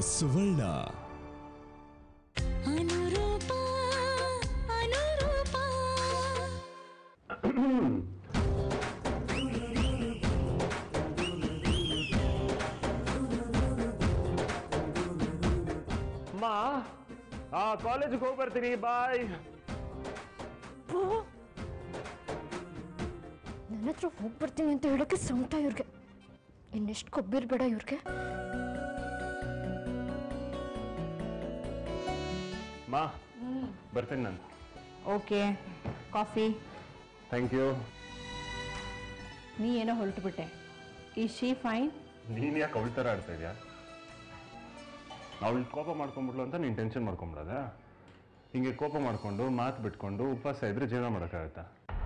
ಸುವರ್ಣ ಅನುರೂಪ ಅನುರೂಪ ಅಮ್ಮ ಆ ಕಾಲೇಜಿಗೆ ಹೋಗಿ ಬರ್ತೀನಿ ಬಾಯ್ ನನ್ನ ಹತ್ರ ಹೋಗ್ಬರ್ತೀನಿ ಅಂತ ಹೇಳಕ್ಕೆ ಸಂಕಟ ಇವ್ರಿಗೆ ಇನ್ನೆಷ್ಟು ಕೊಬ್ಬಿರ್ಬೇಡ ಇವ್ರಿಗೆ ಮಾ ಬರ್ತೀನಿ ನಾನು ಓಕೆ ಕಾಫಿ ಥ್ಯಾಂಕ್ ಯು ನೀ ಏನೋ ಹೊರಟುಬಿಟ್ಟೆ ಈ ಶೀ ಫೈನ್ ನೀನು ಯಾಕೆ ಅವಳ ಥರ ಆಡ್ತಾ ಇದೆಯಾ ಅವಳು ಕೋಪ ಮಾಡ್ಕೊಂಡ್ಬಿಟ್ಲು ಅಂತ ನೀನು ಟೆನ್ಷನ್ ಮಾಡ್ಕೊಂಬಿಡೋದ ಹಿಂಗೆ ಕೋಪ ಮಾಡ್ಕೊಂಡು ಮಾತು ಬಿಟ್ಕೊಂಡು ಉಪವಾಸ ಇದ್ರೆ ಜೀವನ ಮಾಡೋಕ್ಕಾಗತ್ತಾ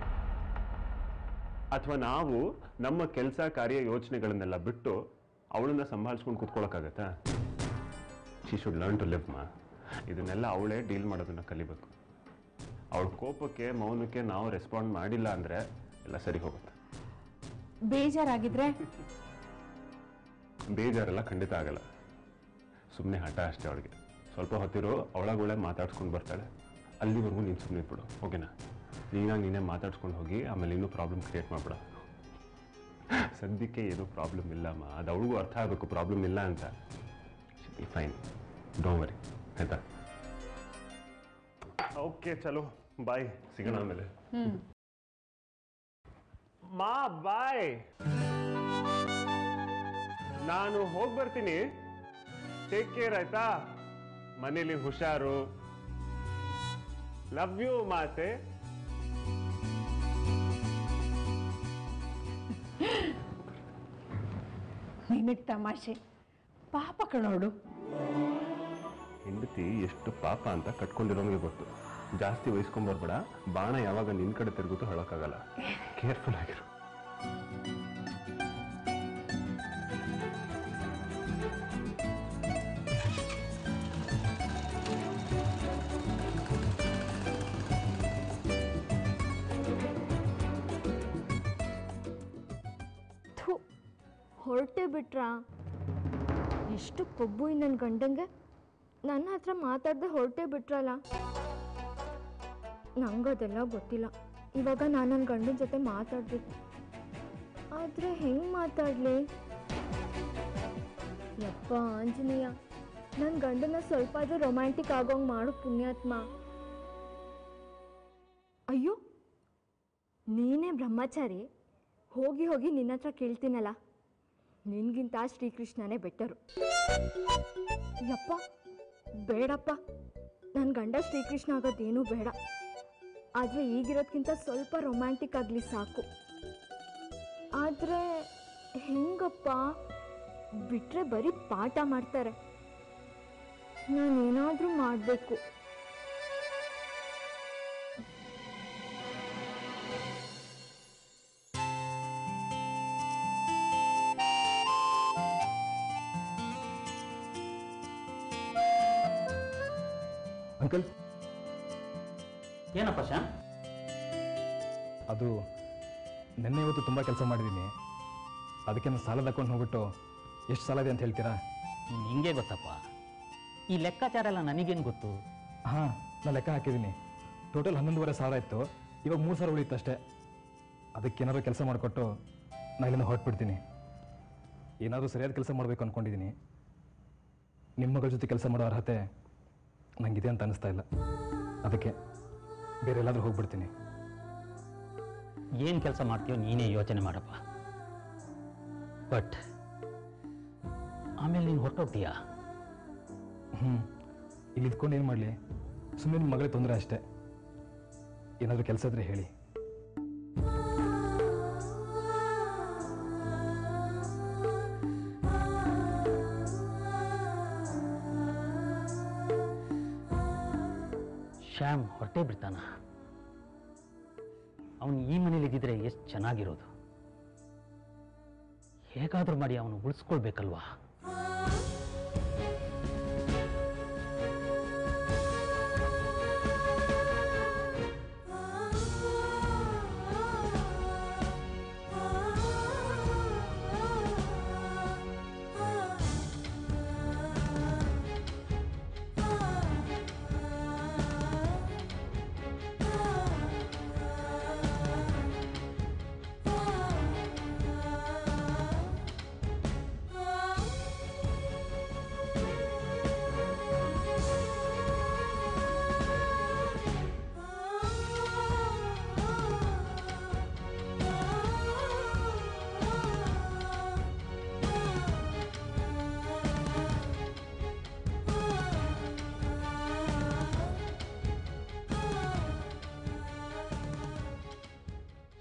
ಅಥವಾ ನಾವು ನಮ್ಮ ಕೆಲಸ ಕಾರ್ಯ ಯೋಚನೆಗಳನ್ನೆಲ್ಲ ಬಿಟ್ಟು ಅವಳನ್ನ ಸಂಭಾಳಿಸ್ಕೊಂಡು ಕೂತ್ಕೊಳ್ಳೋಕ್ಕಾಗತ್ತಾ she should learn to live ಮಾ ಇದನ್ನೆಲ್ಲ ಅವಳೇ ಡೀಲ್ ಮಾಡೋದನ್ನ ಕಲಿಬೇಕು ಅವಳ ಕೋಪಕ್ಕೆ ಮೌನಕ್ಕೆ ನಾವು ರೆಸ್ಪಾಂಡ್ ಮಾಡಿಲ್ಲ ಅಂದರೆ ಎಲ್ಲ ಸರಿ ಹೋಗುತ್ತೆ ಬೇಜಾರಾಗಿದ್ರೆ ಬೇಜಾರೆಲ್ಲ ಖಂಡಿತ ಆಗಲ್ಲ ಸುಮ್ಮನೆ ಹಠ ಅಷ್ಟೇ ಅವಳಿಗೆ ಸ್ವಲ್ಪ ಹೊತ್ತಿರು ಅವಳಗೊಳೆ ಮಾತಾಡ್ಸ್ಕೊಂಡು ಬರ್ತಾಳೆ ಅಲ್ಲಿವರೆಗೂ ನೀನು ಸುಮ್ಮನೆ ಬಿಡು ಓಕೆನಾ ನೀನಾಗಿ ನೀನೇ ಮಾತಾಡ್ಸ್ಕೊಂಡು ಹೋಗಿ ಆಮೇಲೆ ಇನ್ನೂ ಪ್ರಾಬ್ಲಮ್ ಕ್ರಿಯೇಟ್ ಮಾಡ್ಬಿಡ ಸದ್ಯಕ್ಕೆ ಏನೂ ಪ್ರಾಬ್ಲಮ್ ಇಲ್ಲಮ್ಮ ಅದು ಅವಳಿಗೂ ಅರ್ಥ ಆಗಬೇಕು ಪ್ರಾಬ್ಲಮ್ ಇಲ್ಲ ಅಂತ ಫೈನ್ ಡೋ ವರಿ ಆಯ್ತಾ ಓಕೆ ಚಲೋ ಬಾಯ್ ಸಿಗೋಣ ಆಮೇಲೆ ಮಾ ಬಾಯ್ ನಾನು ಹೋಗಿ ಬರ್ತೀನಿ ಟೇಕ್ ಕೇರ್ ಆಯ್ತಾ ಮನೇಲಿ ಹುಷಾರು ಲವ್ ಯು ಮಾತೆ ನಿನಗೆ ತಮಾಷೆ ಪಾಪ ಕಣೋಡು ಹೆಂಡತಿ ಎಷ್ಟು ಪಾಪ ಅಂತ ಕಟ್ಕೊಂಡಿರೋನಿಗೆ ಗೊತ್ತು ಜಾಸ್ತಿ ವಹಿಸ್ಕೊಂಬರ್ಬೇಡ ಬಾಣ ಯಾವಾಗ ನಿನ್ ಕಡೆ ತಿರುಗುತ್ತೋ ಹೇಳೋಕ್ಕಾಗಲ್ಲ ಕೇರ್ಫುಲ್ ಆಗಿರು ಥು ಹೊರಟೆ ಬಿಟ್ರಾ ಎಷ್ಟು ಕೊಬ್ಬು ಈ ನನ್ನ ಗಂಡಂಗೆ ನನ್ನ ಹತ್ರ ಮಾತಾಡದೆ ಹೊರಟೆ ಬಿಟ್ರಲ್ಲ ನಂಗದೆಲ್ಲ ಗೊತ್ತಿಲ್ಲ ಇವಾಗ ನಾನು ನನ್ನ ಗಂಡನ ಜೊತೆ ಮಾತಾಡ್ಬೇಕು ಆದರೆ ಹೆಂಗೆ ಮಾತಾಡಲಿ ಯಪ್ಪ ಆಂಜನೇಯ ನನ್ನ ಗಂಡನ ಸ್ವಲ್ಪ ಆದರೂ ರೊಮ್ಯಾಂಟಿಕ್ ಆಗೋಂಗೆ ಮಾಡು ಪುಣ್ಯಾತ್ಮ ಅಯ್ಯೋ ನೀನೇ ಬ್ರಹ್ಮಚಾರಿ ಹೋಗಿ ಹೋಗಿ ನಿನ್ನ ಹತ್ರ ಕೇಳ್ತೀನಲ್ಲ ನಿನ್ಗಿಂತ ಶ್ರೀಕೃಷ್ಣನೇ ಬೆಟ್ಟರು ಯಪ್ಪ ಬೇಡಪ್ಪ ನನ್ನ ಗಂಡ ಶ್ರೀಕೃಷ್ಣ ಆಗೋದೇನೂ ಬೇಡ ಆದರೆ ಈಗಿರೋದ್ಕಿಂತ ಸ್ವಲ್ಪ ರೊಮ್ಯಾಂಟಿಕ್ ಆಗಲಿ ಸಾಕು ಆದರೆ ಹೆಂಗಪ್ಪ ಬಿಟ್ಟರೆ ಬರೀ ಪಾಠ ಮಾಡ್ತಾರೆ ನಾನೇನಾದರೂ ಮಾಡಬೇಕು ಅಂಕಲ್ ಏನಪ್ಪ ಶ್ಯಾಮ್ ಅದು ನಿನ್ನೆ ಇವತ್ತು ತುಂಬ ಕೆಲಸ ಮಾಡಿದ್ದೀನಿ ಅದಕ್ಕೆ ನಾನು ಸಾಲ ತಗೊಂಡು ಹೋಗ್ಬಿಟ್ಟು ಎಷ್ಟು ಸಾಲ ಇದೆ ಅಂತ ಹೇಳ್ತೀರಾ ನೀನು ಹಿಂಗೆ ಗೊತ್ತಪ್ಪ ಈ ಲೆಕ್ಕಾಚಾರ ಎಲ್ಲ ನನಗೇನು ಗೊತ್ತು ಹಾಂ ನಾನು ಲೆಕ್ಕ ಹಾಕಿದ್ದೀನಿ ಟೋಟಲ್ ಹನ್ನೊಂದುವರೆ ಸಾವಿರ ಇತ್ತು ಇವಾಗ ಮೂರು ಸಾವಿರ ಉಳಿಯುತ್ತೆ ಅಷ್ಟೇ ಅದಕ್ಕೆ ಏನಾದರೂ ಕೆಲಸ ಮಾಡಿಕೊಟ್ಟು ನಾನು ಇಲ್ಲಿಂದ ಹೊರಟ್ಬಿಡ್ತೀನಿ ಏನಾದರೂ ಸರಿಯಾದ ಕೆಲಸ ಮಾಡಬೇಕು ಅಂದ್ಕೊಂಡಿದ್ದೀನಿ ನಿಮ್ಮ ಮಗಳ ಜೊತೆ ಕೆಲಸ ಮಾಡೋ ಅರ್ಹತೆ ನನಗಿದೆ ಅಂತ ಅನಿಸ್ತಾ ಇಲ್ಲ ಅದಕ್ಕೆ ಬೇರೆ ಎಲ್ಲಾದರೂ ಹೋಗ್ಬಿಡ್ತೀನಿ ಏನು ಕೆಲಸ ಮಾಡ್ತೀಯೋ ನೀನೇ ಯೋಚನೆ ಮಾಡಪ್ಪ ಬಟ್ ಆಮೇಲೆ ನೀನು ಹೊರಟೋಗ್ತೀಯಾ ಹ್ಞೂ ಇಲ್ಲಿ ಇದ್ಕೊಂಡು ಏನು ಮಾಡಲಿ ಸುಮ್ಮನೆ ನಿಮ್ಮ ಮಗಳಿಗೆ ತೊಂದರೆ ಅಷ್ಟೇ ಏನಾದರೂ ಕೆಲಸ ಇದ್ರೆ ಹೇಳಿ ಶ್ಯಾಮ್ ಹೊರಟೇ ಬಿಡ್ತಾನ ಅವನು ಈ ಮನೇಲಿ ಇದ್ದಿದ್ರೆ ಎಷ್ಟು ಚೆನ್ನಾಗಿರೋದು ಹೇಗಾದ್ರೂ ಮಾಡಿ ಅವನು ಉಳಿಸ್ಕೊಳ್ಬೇಕಲ್ವಾ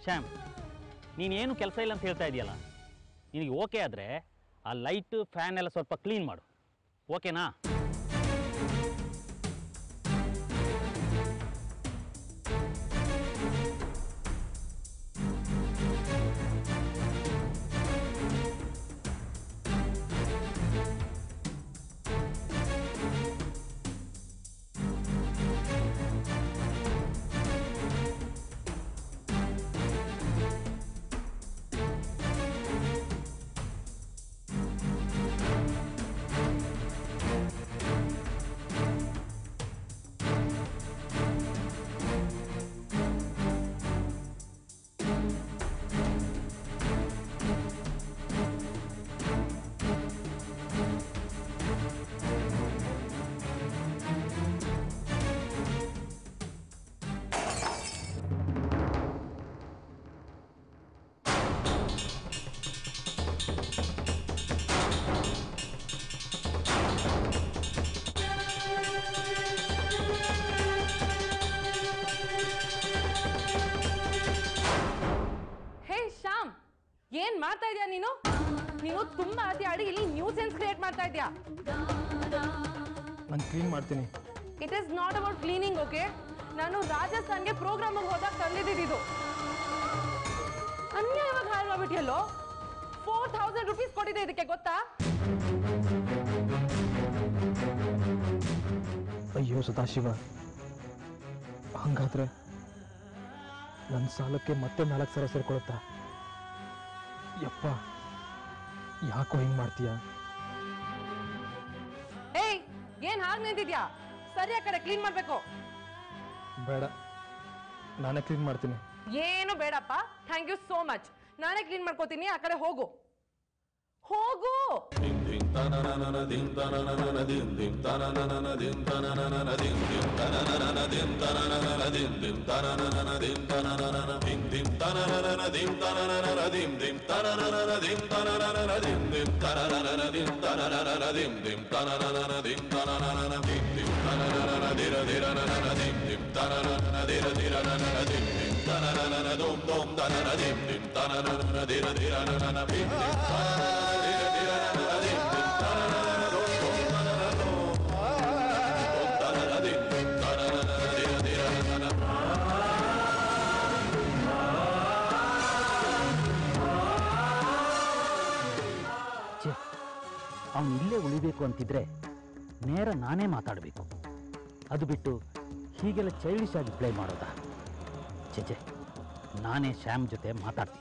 ಶ್ಯಾಮ್ ನೀನೇನು ಕೆಲಸ ಇಲ್ಲ ಅಂತ ಹೇಳ್ತಾ ಇದೆಯಲ್ಲ ನಿನಗೆ ಓಕೆ ಆದರೆ ಆ ಲೈಟು ಫ್ಯಾನ್ ಎಲ್ಲ ಸ್ವಲ್ಪ ಕ್ಲೀನ್ ಮಾಡು ಓಕೆನಾ ಹೇ ಶ್ಯಾಮ್ ಏನ್ ಮಾಡ್ತಾ ಇದೀಯ ನೀನು ನೀನು ತುಂಬಾ ಅತಿ ಆಡಿ ಇಲ್ಲಿ ನ್ಯೂ ಸೆನ್ಸ್ ಕ್ರಿಯೇಟ್ ಮಾಡ್ತಾ ಇದೀಯಾ ನಾನು ಕ್ಲೀನ್ ಮಾಡ್ತೀನಿ it is not about cleaning okay ನಾನು ರಾಜಸ್ಥಾನ್ಗೆ ಪ್ರೋಗ್ರಾಮ್ ಹೋದಾಗ ತಂದಿದ್ದು ಅನ್ಯಾಯವಾಗಿ ಹಾಳು ಮಾಡ್ಬಿಟ್ಟಿಯಲ್ಲೋ ಫೋರ್ ಥೌಸಂಡ್ ರುಪೀಸ್ ಕೊಟ್ಟಿದೆ ಇದಕ್ಕೆ ಗೊತ್ತಾ ಅಯ್ಯೋ ಸದಾಶಿವ ಹಂಗಾದ್ರೆ ನನ್ನ ಸಾಲಕ್ಕೆ ಮತ್ತೆ ನಾಲ್ಕು ಸಾವಿರ ಸೇರ್ಕೊಳುತ್ತಾ ಯಪ್ಪ ಯಾಕೋ ಹಿಂಗೆ ಮಾಡ್ತೀಯ ಏಯ್ ಏನ್ ಹಾಗೆ ನಿಂತಿದ್ಯಾ ಸರಿಯಾಗಿ ಕಡೆ ಕ್ಲೀನ್ ಮಾಡ್ಬೇಕು ಬೇಡ ನಾನೇ ಕ್ಲೀನ್ ಮಾಡ್ತೀನಿ ಏನು ಬೇಡಪ್ಪ ಥ್ಯಾಂಕ್ ಯು ಸೋ ಮಚ್ ನಾನೇ ಕ್ಲೀನ್ ಮಾಡ್ಕೋತೀನಿ ಆ ಕಡೆ ಹೋಗು ಹೋಗು ಛೇ ಅವನು ಇಲ್ಲೇ ಉಳಿಬೇಕು ಅಂತಿದ್ರೆ ನೇರ ನಾನೇ ಮಾತಾಡಬೇಕು ಅದು ಬಿಟ್ಟು ಹೀಗೆಲ್ಲ ಚೈಲ್ಡಿಶ್ ಆಗಿ ಪ್ಲೇ ಮಾಡೋದಾ ಛೇ ಛೇ ನಾನೇ ಶ್ಯಾಮ್ ಜೊತೆ ಮಾತಾಡ್ತೀನಿ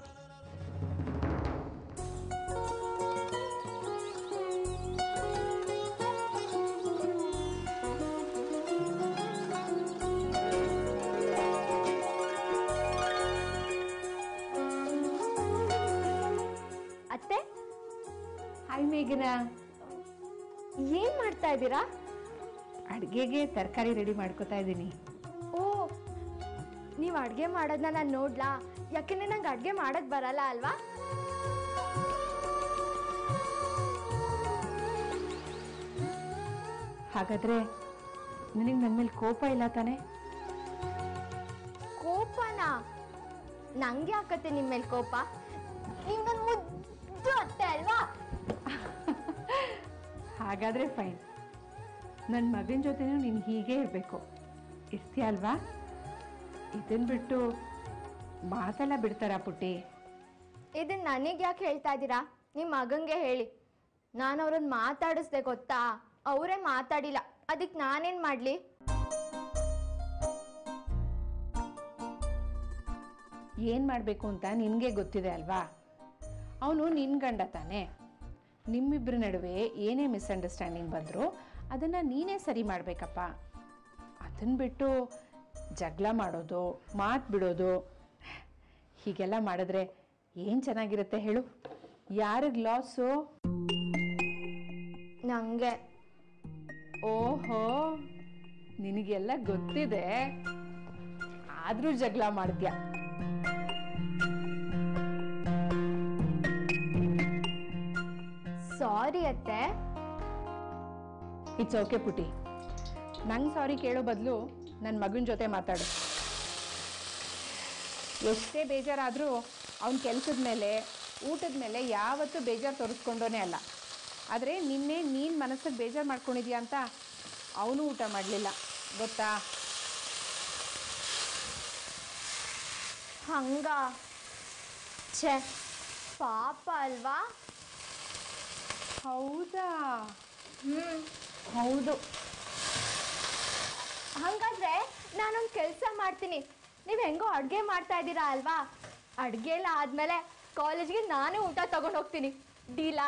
ಅತ್ತೆ ಹಾಯ್ ಮೇಘನಾ ಏನ್ ಮಾಡ್ತಾ ಇದ್ದೀರಾ ಅಡುಗೆಗೆ ತರಕಾರಿ ರೆಡಿ ಮಾಡ್ಕೋತಾ ಇದ್ದೀನಿ ಓ ನೀವು ಅಡುಗೆ ಮಾಡೋದನ್ನ ನಾನು ನೋಡ್ಲಾ ಯಾಕೆಂದ್ರೆ ನಂಗೆ ಅಡುಗೆ ಮಾಡಕ್ ಬರಲ್ಲ ಅಲ್ವಾ ಹಾಗಾದ್ರೆ ನಿನಗೆ ನನ್ನ ಮೇಲೆ ಕೋಪ ಇಲ್ಲ ತಾನೆ ಕೋಪನ ನಂಗೆ ಯಾಕತ್ತೆ ನಿಮ್ಮ ಮೇಲೆ ಕೋಪ ನೀವು ನನ್ನ ಮುದ್ದು ಅತ್ತೆ ಅಲ್ವಾ ಹಾಗಾದ್ರೆ ಫೈನ್ ನನ್ನ ಮಗನ ಜೊತೆನೂ ನೀನು ಹೀಗೆ ಇರಬೇಕು ಇರ್ತೀಯ ಅಲ್ವಾ ಇದನ್ನ ಬಿಟ್ಟು ಮಾತೆಲ್ಲ ಬಿಡ್ತಾರಾ ಪುಟ್ಟಿ ಇದನ್ನ ನನಗೆ ಯಾಕೆ ಹೇಳ್ತಾ ಇದ್ದೀರಾ ನಿಮ್ಮ ಮಗಂಗೆ ಹೇಳಿ ನಾನು ಅವ್ರನ್ನ ಮಾತಾಡಿಸ್ದೆ ಗೊತ್ತಾ ಅವರೇ ಮಾತಾಡಿಲ್ಲ ಅದಕ್ಕೆ ನಾನೇನು ಮಾಡಲಿ ಏನು ಮಾಡಬೇಕು ಅಂತ ನಿನಗೆ ಗೊತ್ತಿದೆ ಅಲ್ವಾ ಅವನು ನಿನ್ನ ಗಂಡ ತಾನೆ ನಿಮ್ಮಿಬ್ಬರ ನಡುವೆ ಏನೇ ಮಿಸ್ಅಂಡರ್ಸ್ಟ್ಯಾಂಡಿಂಗ್ ಬಂದರೂ ಅದನ್ನು ನೀನೇ ಸರಿ ಮಾಡಬೇಕಪ್ಪ ಅದನ್ನು ಬಿಟ್ಟು ಜಗಳ ಮಾಡೋದು ಮಾತು ಬಿಡೋದು ಹೀಗೆಲ್ಲ ಮಾಡಿದ್ರೆ ಏನು ಚೆನ್ನಾಗಿರುತ್ತೆ ಹೇಳು ಯಾರಿಗೆ ಲಾಸು ನನಗೆ ಓಹೋ ನಿನಗೆಲ್ಲ ಗೊತ್ತಿದೆ ಆದರೂ ಜಗಳ ಮಾಡಿದ್ಯಾ ಸಾರಿ ಅತ್ತೆ ಇಟ್ಸ್ ಓಕೆ ಪುಟಿ ನಂಗೆ ಸಾರಿ ಕೇಳೋ ಬದಲು ನನ್ನ ಮಗನ ಜೊತೆ ಮಾತಾಡು ಎಷ್ಟೇ ಬೇಜಾರಾದರೂ ಅವ್ನ ಕೆಲಸದ ಮೇಲೆ ಊಟದ ಮೇಲೆ ಯಾವತ್ತೂ ಬೇಜಾರು ತೋರಿಸ್ಕೊಂಡೋನೇ ಅಲ್ಲ ಆದರೆ ನಿನ್ನೆ ನೀನು ಮನಸ್ಸಿಗೆ ಬೇಜಾರು ಮಾಡ್ಕೊಂಡಿದ್ಯಾ ಅಂತ ಅವನು ಊಟ ಮಾಡಲಿಲ್ಲ ಗೊತ್ತಾ ಹಂಗ ಛೇ ಪಾಪ ಅಲ್ವಾ ಹೌದಾ ಹ್ಞೂ ಹೌದು ಹಾಗಾದ್ರೆ ನಾನೊಂದು ಕೆಲಸ ಮಾಡ್ತೀನಿ ನೀವು ಹೆಂಗೋ ಅಡುಗೆ ಮಾಡ್ತಾ ಇದ್ದೀರಾ ಅಲ್ವಾ ಅಡುಗೆ ಎಲ್ಲ ಆದಮೇಲೆ ಕಾಲೇಜ್ಗೆ ನಾನೇ ಊಟ ತಗೊಂಡು ಹೋಗ್ತೀನಿ ಡೀಲಾ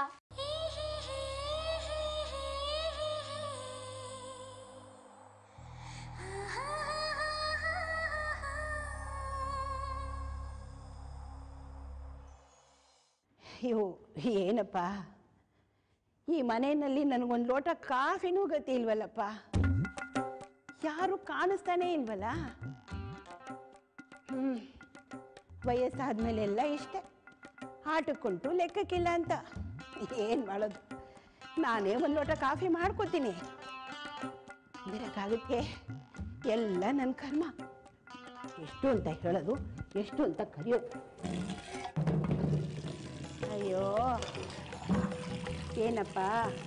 ಅಯ್ಯೋ ಏನಪ್ಪ ಈ ಮನೆಯಲ್ಲಿ ನನಗೊಂದು ಲೋಟ ಕಾಫಿನೂ ಗತಿ ಇಲ್ವಲ್ಲಪ್ಪ ಯಾರು ಕಾಣಿಸ್ತಾನೇ ಇಲ್ವಲ್ಲ ಹ್ಞೂ ವಯಸ್ಸಾದ್ಮೇಲೆ ಎಲ್ಲ ಇಷ್ಟೆ ಆಟಕ್ಕುಂಟು ಲೆಕ್ಕಕ್ಕಿಲ್ಲ ಅಂತ ಏನು ಮಾಡೋದು ನಾನೇ ಒಂದು ಲೋಟ ಕಾಫಿ ಮಾಡ್ಕೋತೀನಿ ಬರೋಕ್ಕಾಗುತ್ತೆ ಎಲ್ಲ ನನ್ನ ಕರ್ಮ ಎಷ್ಟು ಅಂತ ಹೇಳೋದು ಎಷ್ಟು ಅಂತ ಕರೆಯೋದು ಅಯ್ಯೋ ಏನಪ್ಪ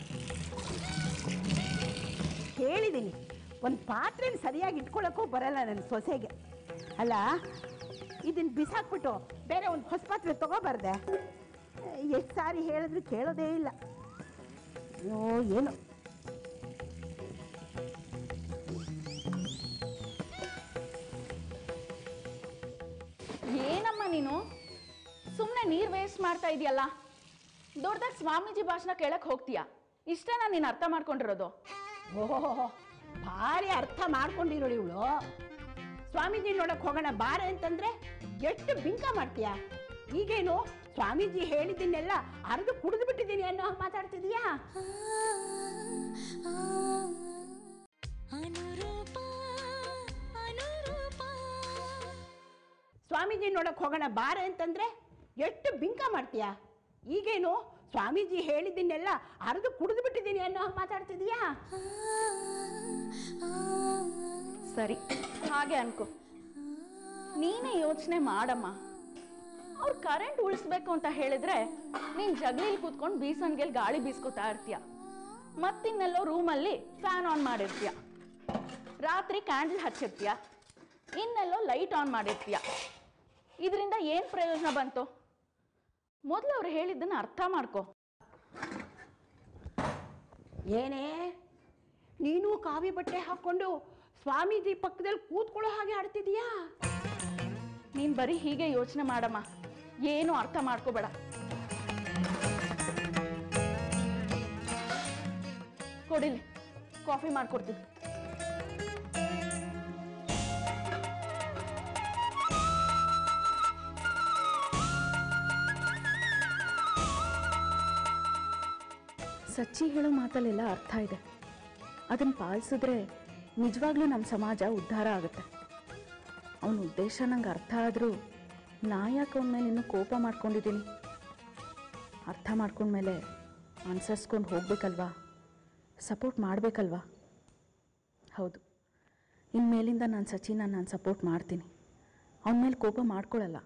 ಹೇಳಿದ್ದೀನಿ ಒಂದು ಪಾತ್ರೆನ ಸರಿಯಾಗಿ ಇಟ್ಕೊಳ್ಳೋಕ್ಕೂ ಬರಲ್ಲ ನನ್ನ ಸೊಸೆಗೆ ಅಲ್ಲ ಇದನ್ನು ಬಿಸಾಕ್ಬಿಟ್ಟು ಬೇರೆ ಒಂದು ಹೊಸ ಪಾತ್ರೆ ತಗೋಬಾರ್ದೆ ಎಷ್ಟು ಸಾರಿ ಹೇಳಿದ್ರು ಕೇಳೋದೇ ಇಲ್ಲ ಅಯ್ಯೋ ಏನು ಏನಮ್ಮ ನೀನು ಸುಮ್ಮನೆ ನೀರು ವೇಸ್ಟ್ ಮಾಡ್ತಾ ಇದೆಯಲ್ಲ ದೊಡ್ಡದಾಗಿ ಸ್ವಾಮೀಜಿ ಭಾಷಣ ಕೇಳಕ್ ಹೋಗ್ತೀಯಾ ಇಷ್ಟೇನಾ ನೀನು ಅರ್ಥ ಮಾಡ್ಕೊಂಡಿರೋದು ಓಹೋ ಭಾರಿ ಅರ್ಥ ಮಾಡ್ಕೊಂಡಿರೋಳು ಇವಳು ಸ್ವಾಮೀಜಿ ನೋಡಕ್ ಹೋಗೋಣ ಬಾರೆ ಅಂತಂದ್ರೆ ಎಷ್ಟು ಬಿಂಕ ಮಾಡ್ತೀಯಾ ಈಗೇನು ಸ್ವಾಮೀಜಿ ಹೇಳಿದ್ದನ್ನೆಲ್ಲ ಅರ್ದು ಕುಡಿದು ಬಿಟ್ಟಿದ್ದೀನಿ ಅನ್ನೋ ಹಾಗ್ ಮಾತಾಡ್ತಿದೀಯಾ ಸ್ವಾಮೀಜಿ ನೋಡಕ್ ಹೋಗೋಣ ಬಾರೆ ಅಂತಂದ್ರೆ ಎಷ್ಟು ಬಿಂಕ ಮಾಡ್ತೀಯಾ ಈಗೇನು ಸ್ವಾಮೀಜಿ ಹೇಳಿದ್ದನ್ನೆಲ್ಲ ಅರ್ದು ಕುಡಿದು ಬಿಟ್ಟಿದ್ದೀನಿ ಅನ್ನೋ ಹಾಗ್ ಮಾತಾಡ್ತಿದೀಯಾ ಸರಿ ಹಾಗೆ ಅನ್ಕೋ ನೀನೇ ಯೋಚನೆ ಮಾಡಮ್ಮ ಅವ್ರು ಕರೆಂಟ್ ಉಳಿಸ್ಬೇಕು ಅಂತ ಹೇಳಿದ್ರೆ ನೀನ್ ಜಗಲಿಲ್ ಕೂತ್ಕೊಂಡು ಬೀಸನ್ಗೆಲ್ ಗಾಳಿ ಬೀಸ್ಕೊತಾ ಇರ್ತೀಯ ಮತ್ತಿನ್ನೆಲ್ಲೋ ರೂಮಲ್ಲಿ ಫ್ಯಾನ್ ಆನ್ ಮಾಡಿರ್ತೀಯ ರಾತ್ರಿ ಕ್ಯಾಂಡಲ್ ಹಚ್ಚಿರ್ತೀಯ ಇನ್ನೆಲ್ಲೋ ಲೈಟ್ ಆನ್ ಮಾಡಿರ್ತೀಯ ಇದರಿಂದ ಏನು ಪ್ರಯೋಜನ ಬಂತು ಮೊದಲು ಅವ್ರು ಹೇಳಿದ್ದನ್ನ ಅರ್ಥ ಮಾಡ್ಕೋ ಏನೇ ನೀನು ಕಾವಿ ಬಟ್ಟೆ ಹಾಕೊಂಡು ಸ್ವಾಮೀಜಿ ಪಕ್ಕದಲ್ಲಿ ಕೂತ್ಕೊಳ್ಳೋ ಹಾಗೆ ಆಡ್ತಿದೀಯಾ ನೀನ್ ಬರೀ ಹೀಗೆ ಯೋಚನೆ ಮಾಡಮ್ಮ ಏನು ಅರ್ಥ ಮಾಡ್ಕೋಬೇಡ ಕೊಡಿಲಿ ಕಾಫಿ ಮಾಡ್ಕೊಡ್ತೀನಿ ಸಚ್ಚಿ ಹೇಳೋ ಮಾತಲ್ಲೆಲ್ಲ ಅರ್ಥ ಇದೆ ಅದನ್ನು ಪಾಲಿಸಿದ್ರೆ ನಿಜವಾಗ್ಲೂ ನಮ್ಮ ಸಮಾಜ ಉದ್ಧಾರ ಆಗುತ್ತೆ ಅವನ ಉದ್ದೇಶ ನಂಗೆ ಅರ್ಥ ಆದರೂ ನಾ ಯಾಕೆ ಅವನ ಮೇಲೆ ಇನ್ನೂ ಕೋಪ ಮಾಡ್ಕೊಂಡಿದ್ದೀನಿ ಅರ್ಥ ಮಾಡ್ಕೊಂಡ್ಮೇಲೆ ಅನುಸರಿಸ್ಕೊಂಡು ಹೋಗ್ಬೇಕಲ್ವಾ ಸಪೋರ್ಟ್ ಮಾಡಬೇಕಲ್ವಾ ಹೌದು ಇನ್ಮೇಲಿಂದ ನಾನು ಸಚಿನ ನಾನು ಸಪೋರ್ಟ್ ಮಾಡ್ತೀನಿ ಅವನ ಮೇಲೆ ಕೋಪ ಮಾಡ್ಕೊಳ್ಳಲ್ಲ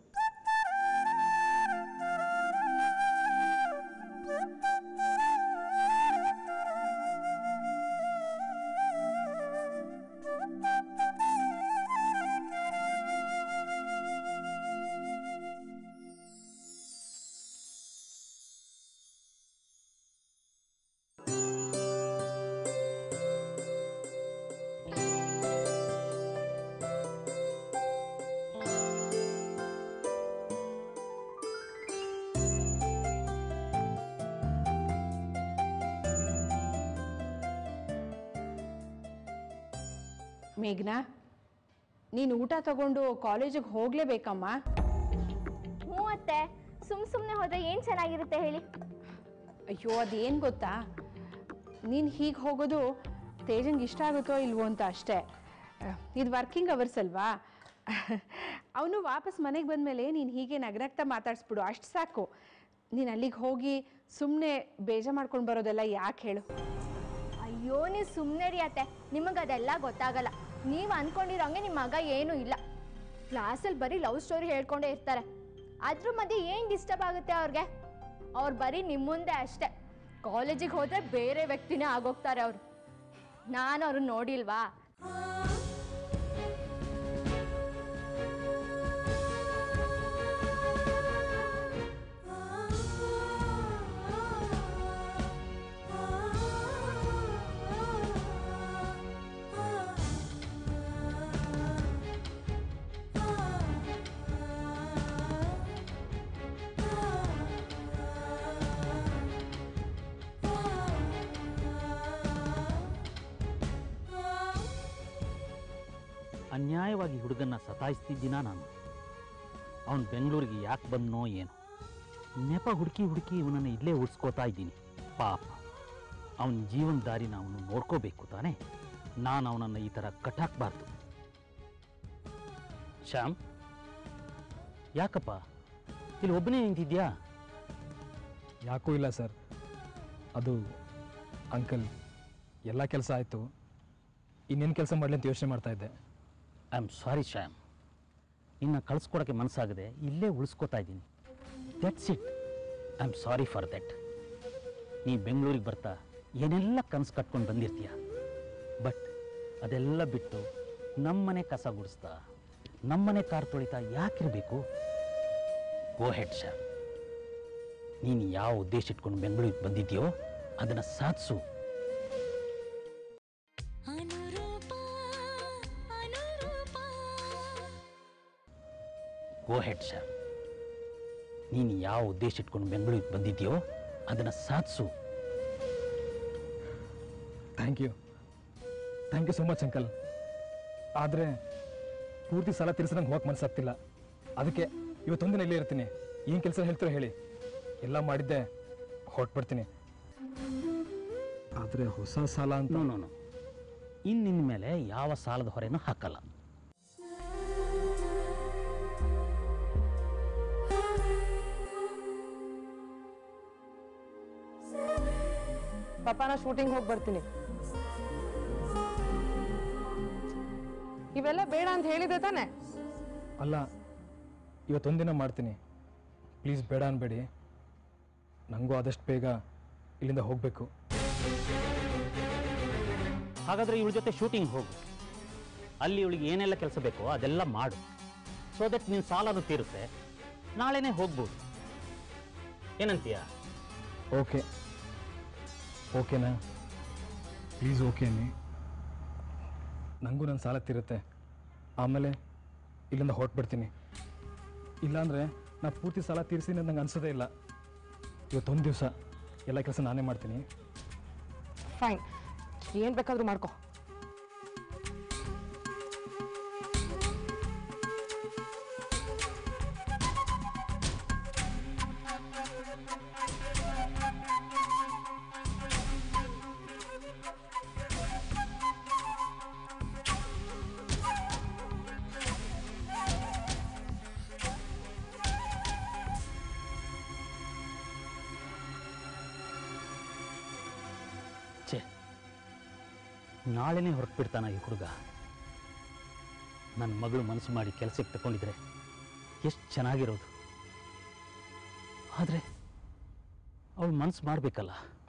ಮೇಘನಾ ನೀನು ಊಟ ತಗೊಂಡು ಕಾಲೇಜಿಗೆ ಹೋಗಲೇಬೇಕಮ್ಮ ಹ್ಞೂ ಅತ್ತೆ ಸುಮ್ ಸುಮ್ಮನೆ ಹೋದ್ರೆ ಏನು ಚೆನ್ನಾಗಿರುತ್ತೆ ಹೇಳಿ ಅಯ್ಯೋ ಅದೇನು ಗೊತ್ತಾ ನೀನು ಹೀಗೆ ಹೋಗೋದು ತೇಜಂಗೆ ಇಷ್ಟ ಆಗುತ್ತೋ ಇಲ್ವೋ ಅಂತ ಅಷ್ಟೇ ಇದು ವರ್ಕಿಂಗ್ ಅವರ್ಸ್ ಅಲ್ವಾ ಅವನು ವಾಪಸ್ ಮನೆಗೆ ಬಂದಮೇಲೆ ನೀನು ಹೀಗೆ ನಗರಕ್ತಾ ಮಾತಾಡಿಸ್ಬಿಡು ಅಷ್ಟು ಸಾಕು ನೀನು ಅಲ್ಲಿಗೆ ಹೋಗಿ ಸುಮ್ಮನೆ ಬೇಜ ಮಾಡ್ಕೊಂಡು ಬರೋದೆಲ್ಲ ಯಾಕೆ ಹೇಳು ಅಯ್ಯೋ ನೀವು ಸುಮ್ಮನೆ ರೀ ಅತ್ತೆ ನಿಮಗೆ ಅದೆಲ್ಲ ಗೊತ್ತಾಗಲ್ಲ ನೀವು ಅನ್ಕೊಂಡಿರೋಂಗೆ ನಿಮ್ಮ ಮಗ ಏನೂ ಇಲ್ಲ ಕ್ಲಾಸಲ್ಲಿ ಬರೀ ಲವ್ ಸ್ಟೋರಿ ಹೇಳ್ಕೊಂಡೇ ಇರ್ತಾರೆ ಅದ್ರ ಮಧ್ಯೆ ಏನು ಡಿಸ್ಟರ್ಬ್ ಆಗುತ್ತೆ ಅವ್ರಿಗೆ ಅವ್ರು ಬರೀ ನಿಮ್ಮ ಮುಂದೆ ಅಷ್ಟೇ ಕಾಲೇಜಿಗೆ ಹೋದ್ರೆ ಬೇರೆ ವ್ಯಕ್ತಿನೇ ಆಗೋಗ್ತಾರೆ ಅವರು ನಾನು ಅವ್ರನ್ನ ನೋಡಿಲ್ವಾ ಅನ್ಯಾಯವಾಗಿ ಹುಡುಗನ್ನ ಸತಾಯಿಸ್ತಿದ್ದೀನ ನಾನು ಅವನು ಬೆಂಗಳೂರಿಗೆ ಯಾಕೆ ಬಂದನೋ ಏನು ನೆಪ ಹುಡುಕಿ ಹುಡುಕಿ ಇವನನ್ನು ಇಲ್ಲೇ ಉಳಿಸ್ಕೋತಾ ಇದ್ದೀನಿ ಪಾಪ ಅವನ ಜೀವನ ದಾರಿನ ಅವನು ನೋಡ್ಕೋಬೇಕು ತಾನೇ ನಾನು ಅವನನ್ನು ಈ ಥರ ಕಟ್ಟಾಕ್ಬಾರ್ದು ಶ್ಯಾಮ್ ಯಾಕಪ್ಪ ಇಲ್ಲಿ ಒಬ್ಬನೇ ನಿಂತಿದ್ಯಾ ಯಾಕೂ ಇಲ್ಲ ಸರ್ ಅದು ಅಂಕಲ್ ಎಲ್ಲ ಕೆಲಸ ಆಯಿತು ಇನ್ನೇನು ಕೆಲಸ ಮಾಡಲಿ ಅಂತ ಯೋಚನೆ ಮಾಡ್ತಾ ಇದ್ದೆ ಐ ಆಮ್ ಸಾರಿ ಶ್ಯಾಮ್ ನಿನ್ನ ಕಳಿಸ್ಕೊಡೋಕ್ಕೆ ಮನಸ್ಸಾಗದೆ ಇಲ್ಲೇ ಉಳಿಸ್ಕೋತಾ ಇದ್ದೀನಿ that's it I am sorry for that ನೀ ಬೆಂಗಳೂರಿಗೆ ಬರ್ತಾ ಏನೆಲ್ಲ ಕನಸು ಕಟ್ಕೊಂಡು ಬಂದಿರ್ತೀಯ ಬಟ್ ಅದೆಲ್ಲ ಬಿಟ್ಟು ನಮ್ಮನೆ ಕಸ ಗುಡಿಸ್ತಾ ನಮ್ಮನೆ ಕಾರ್ ತೊಳಿತಾ ಯಾಕಿರಬೇಕು ಗೋ ಹೆಡ್ ಶ್ಯಾಮ್ ನೀನು ಯಾವ ಉದ್ದೇಶ ಇಟ್ಕೊಂಡು ಬೆಂಗಳೂರಿಗೆ ಬಂದಿದ್ಯೋ ಅದನ್ನು ಸಾಧಿಸು ಗೋ ಹೆಡ್ ಶ್ಯಾಮ್ ನೀನು ಯಾವ ಉದ್ದೇಶ ಇಟ್ಕೊಂಡು ಬೆಂಗಳೂರಿಗೆ ಬಂದಿದ್ಯೋ ಅದನ್ನು ಸಾಧಿಸು thank you thank you so much uncle ಆದರೆ ಪೂರ್ತಿ ಸಾಲ ತೀರಿಸೋದಂಗೆ ಹೋಗಕ್ಕೆ ಮನಸ್ಸಾಗ್ತಿಲ್ಲ ಅದಕ್ಕೆ ಇವತ್ತೊಂದಿನ ಇಲ್ಲೇ ಇರ್ತೀನಿ ಏನು ಕೆಲಸ ಹೇಳ್ತೀರೋ ಹೇಳಿ ಎಲ್ಲ ಮಾಡಿದ್ದೆ ಹೊರಟ್ಬಿಡ್ತೀನಿ ಆದರೆ ಹೊಸ ಸಾಲ ಅಂತ ನೋ ನೋ ನೋ ಇನ್ನಿನ ಮೇಲೆ ಯಾವ ಸಾಲದ ಹೊರೆನೂ ಹಾಕಲ್ಲ ಪಾಪ ನಾ ಶೂಟಿಂಗ್ ಹೋಗಿ ಬರ್ತೀನಿ ಇವೆಲ್ಲ ಬೇಡ ಅಂತ ಹೇಳಿದೆ ತಾನೆ ಅಲ್ಲ ಇವತ್ತೊಂದಿನ ಮಾಡ್ತೀನಿ ಪ್ಲೀಸ್ ಬೇಡ ಅನ್ಬೇಡಿ ನನಗೂ ಆದಷ್ಟು ಬೇಗ ಇಲ್ಲಿಂದ ಹೋಗಬೇಕು ಹಾಗಾದ್ರೆ ಇವಳ ಜೊತೆ ಶೂಟಿಂಗ್ ಹೋಗು ಅಲ್ಲಿ ಇವಳಿಗೆ ಏನೆಲ್ಲ ಕೆಲಸ ಬೇಕೋ ಅದೆಲ್ಲ ಮಾಡು ಸೊ ದಟ್ ನಿನ್ನ ಸಾಲನು ತೀರುತ್ತೆ ನಾಳೆನೇ ಹೋಗ್ಬೋದು ಏನಂತೀಯ ಓಕೆ ಓಕೆನಾ ಪ್ಲೀಸ್ ಓಕೆನಿ ನನಗೂ ನನ್ನ ಸಾಲ ತೀರುತ್ತೆ ಆಮೇಲೆ ಇಲ್ಲಿಂದ ಹೊರಟ್ಬಿಡ್ತೀನಿ ಇಲ್ಲಾಂದರೆ ನಾ ಪೂರ್ತಿ ಸಾಲ ತೀರಿಸಿನಿ ಅಂತ ನಂಗೆ ಅನ್ಸೋದೇ ಇಲ್ಲ ಇವತ್ತೊಂದು ದಿವಸ ಎಲ್ಲ ಕೆಲಸ ನಾನೇ ಮಾಡ್ತೀನಿ ಫೈನ್ ಏನ್ ಬೇಕಾದ್ರೂ ಮಾಡ್ಕೊ ಛೇ ನಾಳೆನೇ ಹೊರಟ್ಬಿಡ್ತಾನ ಈ ಹುಡುಗ ನನ್ನ ಮಗಳು ಮನಸ್ಸು ಮಾಡಿ ಕೆಲಸಕ್ಕೆ ತಗೊಂಡಿದ್ರೆ ಎಷ್ಟು ಚೆನ್ನಾಗಿರೋದು ಆದರೆ ಅವಳು ಮನಸ್ಸು ಮಾಡಬೇಕಲ್ಲ